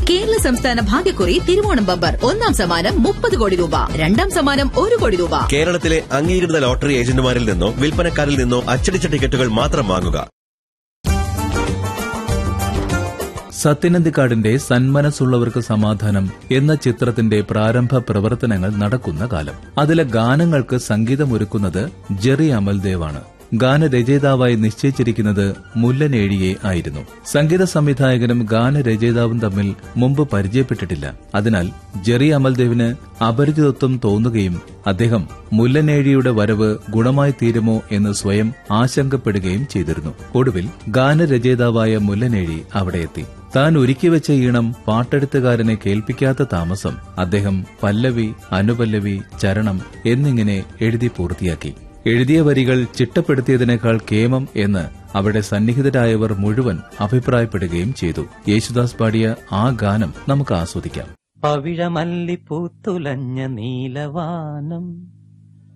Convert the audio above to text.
കേരള സംസ്ഥാന ഭാഗ്യക്കുറി തിരുവോണം ബമ്പർ ഒന്നാം സമ്മാനം മുപ്പത് കോടി രൂപ രണ്ടാം സമ്മാനം ഒരു കോടി രൂപ കേരളത്തിലെ അംഗീകൃത ലോട്ടറി ഏജന്റുമാരിൽ നിന്നോ വിൽപ്പനക്കാരിൽ നിന്നോ അച്ചടിച്ച ടിക്കറ്റുകൾ മാത്രം വാങ്ങുക സത്യനന്ദിക്കാടിന്റെ സന്മനസ്സുള്ളവർക്ക് സമാധാനം എന്ന ചിത്രത്തിന്റെ പ്രാരംഭ പ്രവർത്തനങ്ങൾ നടക്കുന്ന കാലം അതിലെ ഗാനങ്ങൾക്ക് സംഗീതമൊരുക്കുന്നത് ജെറി അമൽദേവാണ് ഗാനരചയിതാവായി നിശ്ചയിച്ചിരിക്കുന്നത് മുല്ലനേഴിയെ ആയിരുന്നു സംഗീത സംവിധായകനും ഗാനരചയിതാവും തമ്മിൽ മുമ്പ് പരിചയപ്പെട്ടിട്ടില്ല അതിനാൽ ജെറി അമൽദേവിന് അപരിചിതത്വം തോന്നുകയും അദ്ദേഹം മുല്ലനേഴിയുടെ വരവ് ഗുണമായി തീരുമോ എന്ന് സ്വയം ആശങ്കപ്പെടുകയും ചെയ്തിരുന്നു ഒടുവിൽ ഗാനരചയിതാവായ മുല്ലനേഴി അവിടെ എത്തി താൻ ഒരുക്കിവെച്ച ഈണം പാട്ടെഴുത്തുകാരനെ കേൾപ്പിക്കാത്ത താമസം അദ്ദേഹം പല്ലവി അനുപല്ലവി ചരണം എന്നിങ്ങനെ എഴുതി പൂർത്തിയാക്കി എഴുതിയ വരികൾ ചിട്ടപ്പെടുത്തിയതിനേക്കാൾ കേമം എന്ന് അവിടെ സന്നിഹിതരായവർ മുഴുവൻ അഭിപ്രായപ്പെടുകയും ചെയ്തു യേശുദാസ് പാടിയ ആ ഗാനം നമുക്ക് ആസ്വദിക്കാം പവിഴമല്ലിപ്പൂത്തുലഞ്ഞ നീലവാനം